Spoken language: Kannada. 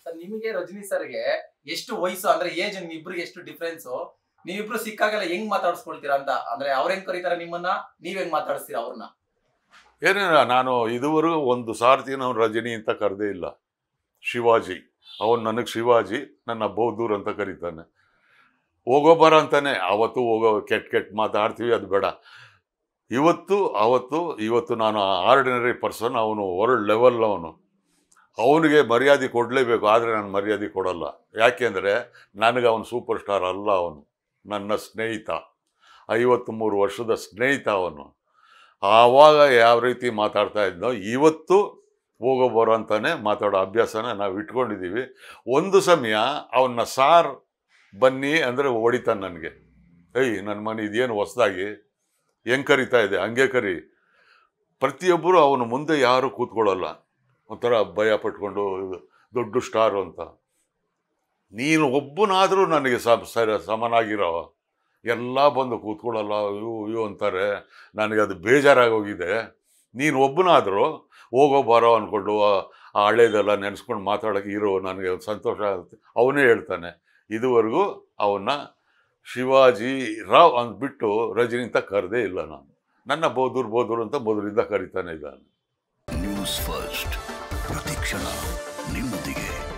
ಸರ್ ನಿಮಗೆ ರಜನಿ ಸರ್ಗೆ ಎಷ್ಟು ವಯಸ್ಸು ಅಂದ್ರೆ ಏಜ್ ನಿಮ್ಮಿಬ್ರಿಗೆ ಎಷ್ಟು ಡಿಫ್ರೆನ್ಸ್ ನೀವಿಬ್ರು ಸಿಕ್ಕಾಗೆಲ್ಲ ಹೆಂಗ್ ಮಾತಾಡ್ಸ್ಕೊಳ್ತೀರಾ ಅಂತ ಅಂದ್ರೆ ಅವ್ರ ಹೆಂಗ್ ಕರೀತಾರ ನಿಮ್ಮನ್ನ ನೀವ್ ಹೆಂಗ್ ಮಾತಾಡಿಸ್ತೀರಾ ಅವ್ರನ್ನ ಏನೇನ ನಾನು ಇದುವರೆಗೂ ಒಂದು ಸಾರ್ತಿ ನಾವು ರಜನಿ ಅಂತ ಕರೆದೇ ಇಲ್ಲ ಶಿವಾಜಿ ಅವನು ನನಗೆ ಶಿವಾಜಿ ನನ್ನ ಬೌದ್ಧೂರ್ ಅಂತ ಕರೀತಾನೆ ಹೋಗೋ ಬರ ಅಂತಾನೆ ಅವತ್ತು ಹೋಗೋ ಕೆಟ್ಟ ಕೆಟ್ಟ ಮಾತಾಡ್ತೀವಿ ಅದು ಬೇಡ ಇವತ್ತು ಅವತ್ತು ಇವತ್ತು ನಾನು ಆರ್ಡಿನರಿ ಪರ್ಸನ್ ಅವನು ವರ್ಲ್ಡ್ ಲೆವೆಲ್ ಅವನು ಅವನಿಗೆ ಮರ್ಯಾದೆ ಕೊಡಲೇಬೇಕು ಆದರೆ ನಾನು ಮರ್ಯಾದೆ ಕೊಡಲ್ಲ ಯಾಕೆಂದರೆ ನನಗೆ ಅವನು ಸೂಪರ್ ಸ್ಟಾರ್ ಅಲ್ಲ ಅವನು ನನ್ನ ಸ್ನೇಹಿತ ಐವತ್ತ್ಮೂರು ವರ್ಷದ ಸ್ನೇಹಿತ ಅವನು ಆವಾಗ ಯಾವ ರೀತಿ ಮಾತಾಡ್ತಾ ಇದ್ನೋ ಇವತ್ತು ಹೋಗೋ ಬರೋ ಅಂತಾನೆ ಮಾತಾಡೋ ಅಭ್ಯಾಸನ ನಾವು ಇಟ್ಕೊಂಡಿದ್ದೀವಿ ಒಂದು ಸಮಯ ಅವನ್ನ ಸಾರ್ ಬನ್ನಿ ಅಂದರೆ ಹೊಡಿತಾನೆ ನನಗೆ ಏಯ್ ನನ್ನ ಮನೆ ಇದೇನು ಹೊಸ್ದಾಗಿ ಹೆಂಗೆ ಕರಿತಾ ಇದೆ ಹಂಗೆ ಕರಿ ಪ್ರತಿಯೊಬ್ಬರು ಅವನ ಮುಂದೆ ಯಾರು ಕೂತ್ಕೊಳ್ಳಲ್ಲ ಒಂಥರ ಭಯ ಪಟ್ಕೊಂಡು ದೊಡ್ಡ ಸ್ಟಾರು ಅಂತ ನೀನು ಒಬ್ಬನಾದರೂ ನನಗೆ ಸ- ಸರ ಸಮನಾಗಿರೋ ಎಲ್ಲ ಬಂದು ಕೂತ್ಕೊಳ್ಳಲ್ಲ ಇವು ಇವು ಅಂತಾರೆ ನನಗೆ ಅದು ಬೇಜಾರಾಗೋಗಿದೆ ನೀನು ಒಬ್ಬನಾದರೂ ಹೋಗೋ ಬರೋ ಅಂದ್ಕೊಂಡು ಆ- ಆ ಹಳೇದೆಲ್ಲ ನೆನೆಸ್ಕೊಂಡು ಮಾತಾಡೋಕೆ ಇರೋ ನನಗೆ ಒಂದು ಸಂತೋಷ ಆಗುತ್ತೆ ಅವನೇ ಹೇಳ್ತಾನೆ ಇದುವರೆಗೂ ಅವನ್ನ ಶಿವಾಜಿ ರಾವ್ ಅಂದ್ಬಿಟ್ಟು ರಜನಿ ಅಂತ ಕರೆದೇ ಇಲ್ಲ ನಾನು ನನ್ನ ಬೋದೂರ್ ಬೋದೂರ್ ಅಂತ ಮೊದಲಿಂದ ಕರಿತಾನೆ ಇದ್ದಾನೆ ನ್ಯೂಸ್ ಫಸ್ಟ್ ಪ್ರತಿಕ್ಷಣ ನಿಮ್ಮೊಂದಿಗೆ